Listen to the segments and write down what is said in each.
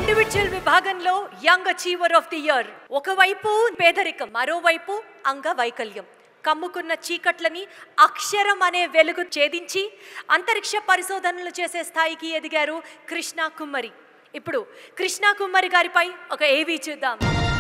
individual విభాగంలో young achiever of the year ఒకవైపు పేదరికం మరోవైపు అంగవైకల్యం కమ్ముకున్న చీకట్లని అక్షరం అనే వెలుగు ఛేదించి అంతరిక్ష పరిశోధనలు చేసే స్థాయికి ఎదిగారు కృష్ణ కుమ్మరి ఇప్పుడు కృష్ణ కుమ్మరి గారిపై ఒక ఏవీ చూద్దాం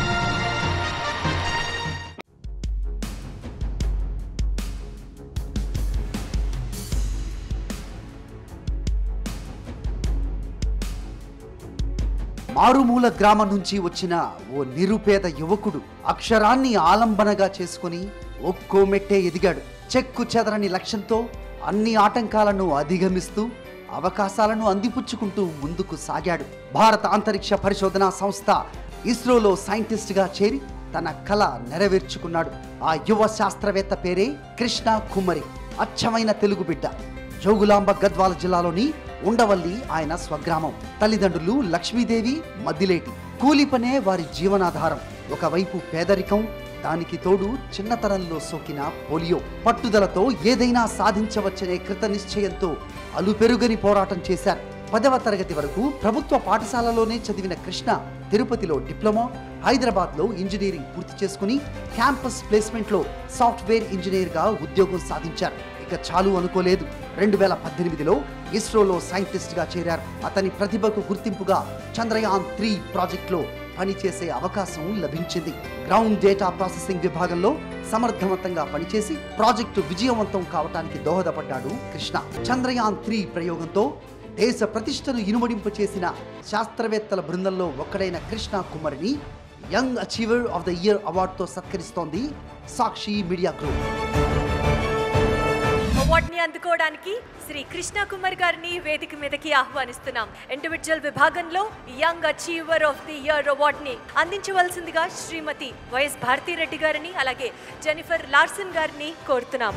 మారుమూల గ్రామం నుంచి వచ్చిన ఓ నిరుపేద యువకుడు అక్షరాన్ని ఆలంబనగా చేసుకుని ఒక్కో మెట్టే ఎదిగాడు చెక్కు చెదరని లక్ష్యంతో అన్ని ఆటంకాలను అధిగమిస్తూ అవకాశాలను అందిపుచ్చుకుంటూ ముందుకు సాగాడు భారత అంతరిక్ష పరిశోధనా సంస్థ ఇస్రోలో సైంటిస్ట్గా చేరి తన కళ నెరవేర్చుకున్నాడు ఆ యువ శాస్త్రవేత్త పేరే కృష్ణ కుమ్మరి అచ్చమైన తెలుగు బిడ్డ జోగులాంబ గద్వాల జిల్లాలోని ఉండవల్లి ఆయన స్వగ్రామం తల్లిదండ్రులు లక్ష్మీదేవి మద్దిలేటి కూలి పనే వారి జీవనాధారం ఒకవైపు పేదరికం దానికి తోడు చిన్నతనంలో సోకిన పోలియో పట్టుదలతో ఏదైనా సాధించవచ్చనే కృత నిశ్చయంతో అలుపెరుగని పోరాటం చేశారు పదవ తరగతి వరకు ప్రభుత్వ పాఠశాలలోనే చదివిన కృష్ణ తిరుపతిలో డిప్లొమా హైదరాబాద్లో ఇంజనీరింగ్ పూర్తి చేసుకుని క్యాంపస్ ప్లేస్మెంట్లో సాఫ్ట్వేర్ ఇంజనీర్గా ఉద్యోగం సాధించారు ఇక చాలు అనుకోలేదు రెండు వేల పద్దెనిమిదిలో ఇస్రోలో సైంటిస్ట్గా చేరారు అతని ప్రతిభకు గుర్తింపుగా చంద్రయాన్ త్రీ ప్రాజెక్టులో పనిచేసే అవకాశం లభించింది గ్రౌండ్ డేటా ప్రాసెసింగ్ విభాగంలో సమర్థవంతంగా పనిచేసి ప్రాజెక్టు విజయవంతం కావటానికి దోహదపడ్డాడు కృష్ణ చంద్రయాన్ త్రీ ప్రయోగంతో దేశ ప్రతిష్టను ఇనుమడింపు చేసిన శాస్త్రవేత్తల బృందంలో ఒక్కడైన కృష్ణ కుమారిని young achiever of the year అవార్డుతో సత్కరిస్తోంది సాక్షి మీడియా గ్రూప్ అవార్డుని అందుకోవడానికి శ్రీ కృష్ణ కుమార్ గారిని వేదిక మీదకి ఆహ్వానిస్తున్నాం ఇండివిజువల్ విభాగంలో young achiever of the year అవార్డుని అందించవలసిందిగా శ్రీమతి వైఎస్ భారతిరెడ్డి గారిని అలాగే జెనిఫర్ లార్సన్ గారిని కోరుతున్నాం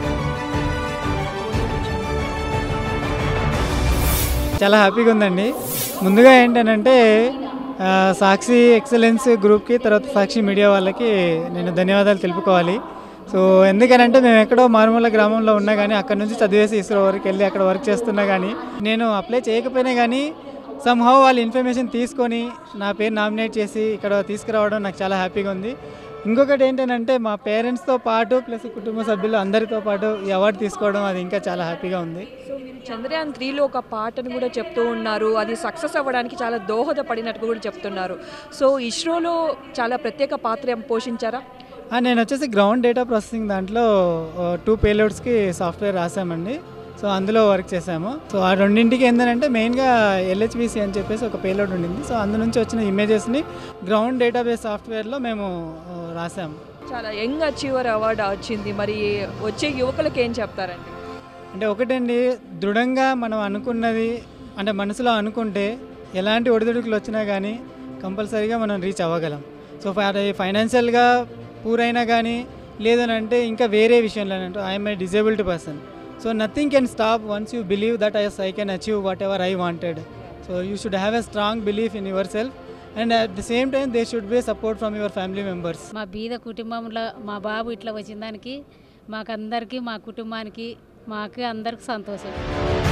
చాలా హ్యాపీగా ఉందండి ముందుగా ఏంటంటే ఆ, సాక్షి ఎక్సలెన్స్ గ్రూప్కి తర్వాత సాక్షి మీడియా వాళ్ళకి నేను ధన్యవాదాలు తెలుపుకోవాలి సో ఎందుకనంటే మేము ఎక్కడో మారుమూల గ్రామంలో ఉన్నా కానీ అక్కడ నుంచి చదివేసి ఇస్రో వరకు వెళ్ళి అక్కడ వర్క్ చేస్తున్నా కానీ నేను అప్లై చేయకపోయినా కానీ సమ్హౌ వాళ్ళ ఇన్ఫర్మేషన్ తీసుకొని నా పేరు నామినేట్ చేసి ఇక్కడ తీసుకురావడం నాకు చాలా హ్యాపీగా ఉంది ఇంకొకటి ఏంటంటే మా పేరెంట్స్తో పాటు ప్లస్ కుటుంబ సభ్యులు అందరితో పాటు ఈ అవార్డు తీసుకోవడం అది ఇంకా చాలా హ్యాపీగా ఉంది సో మీరు చంద్రయాన్ త్రీలో ఒక పాటను కూడా చెప్తూ ఉన్నారు అది సక్సెస్ అవ్వడానికి చాలా దోహదపడినట్టు కూడా చెప్తున్నారు సో ఇస్రోలో చాలా ప్రత్యేక పాత్ర పోషించారా ఆ, నేను వచ్చేసి గ్రౌండ్ డేటా ప్రాసెసింగ్ దాంట్లో టూ పేలోడ్స్కి సాఫ్ట్వేర్ రాసామండి సో అందులో వర్క్ చేసాము సో ఆ రెండింటికి ఏంటంటే మెయిన్గా ఎల్హెచ్బిసి అని చెప్పేసి ఒక పేలోడ్ ఉండింది సో అందు నుంచి వచ్చిన ఇమేజెస్ని గ్రౌండ్ డేటాబేస్ సాఫ్ట్వేర్లో మేము ఆ, రాసాము చాలా యంగ్ అచీవర్ అవార్డు వచ్చింది మరి వచ్చే యువకులకు ఏం చెప్తారండి అంటే ఒకటండి దృఢంగా మనం అనుకున్నది అంటే మనసులో అనుకుంటే ఎలాంటి ఒడిదుడుకులు వచ్చినా కానీ కంపల్సరీగా మనం రీచ్ అవ్వగలం సో అది ఫైనాన్షియల్గా పూరైనా కానీ లేదనంటే ఇంకా వేరే విషయంలో అంటే I'm a disabled person so nothing can stop once you believe that I I can achieve whatever I wanted so you should have a strong belief in yourself and at the same time they should be support from your family members మా బీద కుటుంబంలో మా బాబు ఇట్లా వచ్చిన దానికి మాకందరికీ మా కుటుంబానికి మాకు అందరికి సంతోషం